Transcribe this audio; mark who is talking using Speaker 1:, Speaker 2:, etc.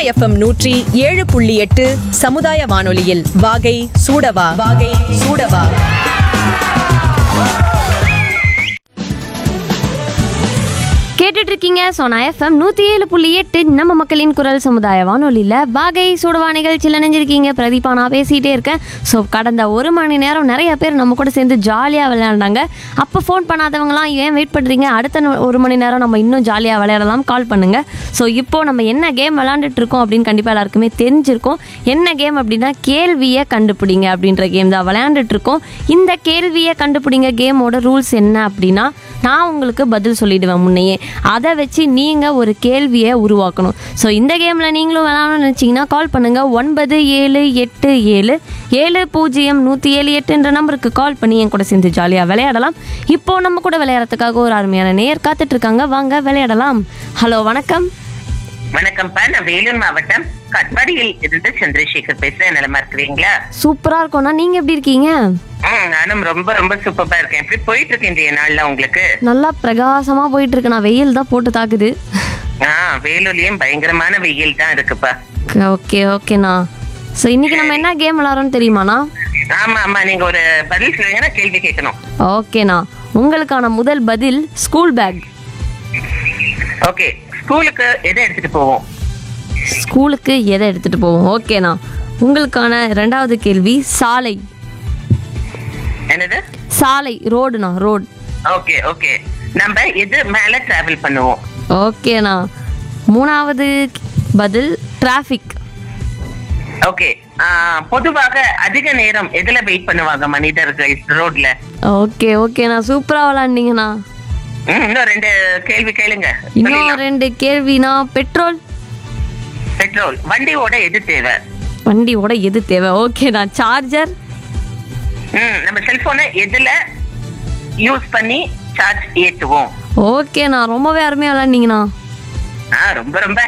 Speaker 1: FM நூற்றி ஏழு புள்ளி எட்டு சமுதாய வானொலியில் வாகை சூடவா வாகை சூடவா
Speaker 2: கேட்டுட்டு இருக்கீங்க சோனா எஃப்எம் நூற்றி ஏழு புள்ளி எட்டு நம்ம மக்களின் குரல் சமுதாய வானொலியில் வாகை சுடுவா நிகழ்ச்சியில் நினைஞ்சிருக்கீங்க பிரதீபா நான் பேசிகிட்டே இருக்கேன் ஸோ கடந்த ஒரு மணி நேரம் நிறைய பேர் நம்ம கூட சேர்ந்து ஜாலியாக விளையாண்டாங்க அப்போ ஃபோன் பண்ணாதவங்களாம் ஏன் வெயிட் பண்ணுறீங்க அடுத்த ந- ஒரு மணி நேரம் நம்ம இன்னும் ஜாலியாக விளையாடலாம் கால் பண்ணுங்க ஸோ இப்போ நம்ம என்ன கேம் விளையாண்டுட்டு இருக்கோம் அப்படின்னு கண்டிப்பாக எல்லாருக்குமே தெரிஞ்சிருக்கும் என்ன கேம் அப்படின்னா கேள்வியை கண்டுபிடிங்க அப்படின்ற கேம் தான் விளையாண்டுட்டு இருக்கோம் இந்த கேள்வியை கண்டுபிடிங்க கேமோட ரூல்ஸ் என்ன அப்படின்னா நான் உங்களுக்கு பதில் சொல்லிடுவேன் முன்னையே அதை வச்சு நீங்கள் ஒரு கேள்வியை உருவாக்கணும் ஸோ இந்த கேமில் நீங்களும் விளையாடணும்னு நினச்சிங்கன்னா கால் பண்ணுங்கள் ஒன்பது ஏழு எட்டு ஏழு ஏழு பூஜ்ஜியம் நூற்றி ஏழு எட்டுன்ற நம்பருக்கு கால் பண்ணி என் கூட சேர்ந்து ஜாலியாக விளையாடலாம் இப்போ நம்ம கூட விளையாடுறதுக்காக ஒரு அருமையான நேர் காத்துட்டு இருக்காங்க வாங்க விளையாடலாம் ஹலோ வணக்கம்
Speaker 3: வணக்கம்ப்பா நான் வேலூர் மாவட்டம் கட்பாடியில் இருந்து சந்திரசேகர் பேசுறேன் நலமா இருக்கிறீங்களா
Speaker 2: சூப்பராக இருக்கோண்ணா நீங்கள் எப்படி இருக்கீங்க
Speaker 3: ம் நானும் ரொம்ப ரொம்ப சூப்பரா இருக்கேன் எப்படி போயிட்டு இருக்கு இன்றைய நாள்ல உங்களுக்கு
Speaker 2: நல்லா பிரகாசமாக போயிட்டு இருக்கு நான் வெயில் தான் போட்டு தாக்குது
Speaker 3: ஆ வேலூர்லயும் பயங்கரமான வெயில் தான் இருக்குப்பா
Speaker 2: ஓகே ஓகேண்ணா ஸோ இன்னைக்கு நம்ம என்ன கேம் விளாட்றோம்னு தெரியுமாண்ணா
Speaker 3: ஆமா ஆமா நீங்க ஒரு பதில் சொல்லுங்கன்னா கேள்வி கேட்கணும்
Speaker 2: ஓகேண்ணா உங்களுக்கான முதல் பதில் ஸ்கூல் பேக்
Speaker 3: ஓகே ஸ்கூலுக்கு எதை எடுத்துட்டு போவோம்
Speaker 2: ஸ்கூலுக்கு எதை எடுத்துகிட்டு போவோம் ஓகேண்ணா உங்களுக்கான ரெண்டாவது கேள்வி சாலை
Speaker 3: என்னது
Speaker 2: சாலை ரோடுண்ணா ரோடு
Speaker 3: ஓகே ஓகே நம்ம எது மேல டிராவல் பண்ணுவோம்
Speaker 2: ஓகேண்ணா மூணாவது பதில் டிராஃபிக்
Speaker 3: ஓகே பொதுவாக அதிக நேரம் எதுல வெயிட் பண்ணுவாங்க மனிதர்கள் ரோட்ல
Speaker 2: ஓகே ஓகேண்ணா சூப்பராக விளாண்டீங்கண்ணா
Speaker 3: ம், இன்னும் ரெண்டு கேள்வி கேளுங்க
Speaker 2: இன்னும் ரெண்டு கேள்வினா பெட்ரோல்
Speaker 3: பெட்ரோல் வண்டியோட எது தேவை
Speaker 2: வண்டியோட எது தேவை ஓகேண்ணா சார்ஜர்
Speaker 3: ம், நம்ம செல்போனை எதுல யூஸ் பண்ணி சார்ஜ் ஏத்துவோம்
Speaker 2: ஓகேண்ணா ரொம்பவே அருமையாக விளாண்டீங்கண்ணா
Speaker 3: ஆ ரொம்ப ரொம்ப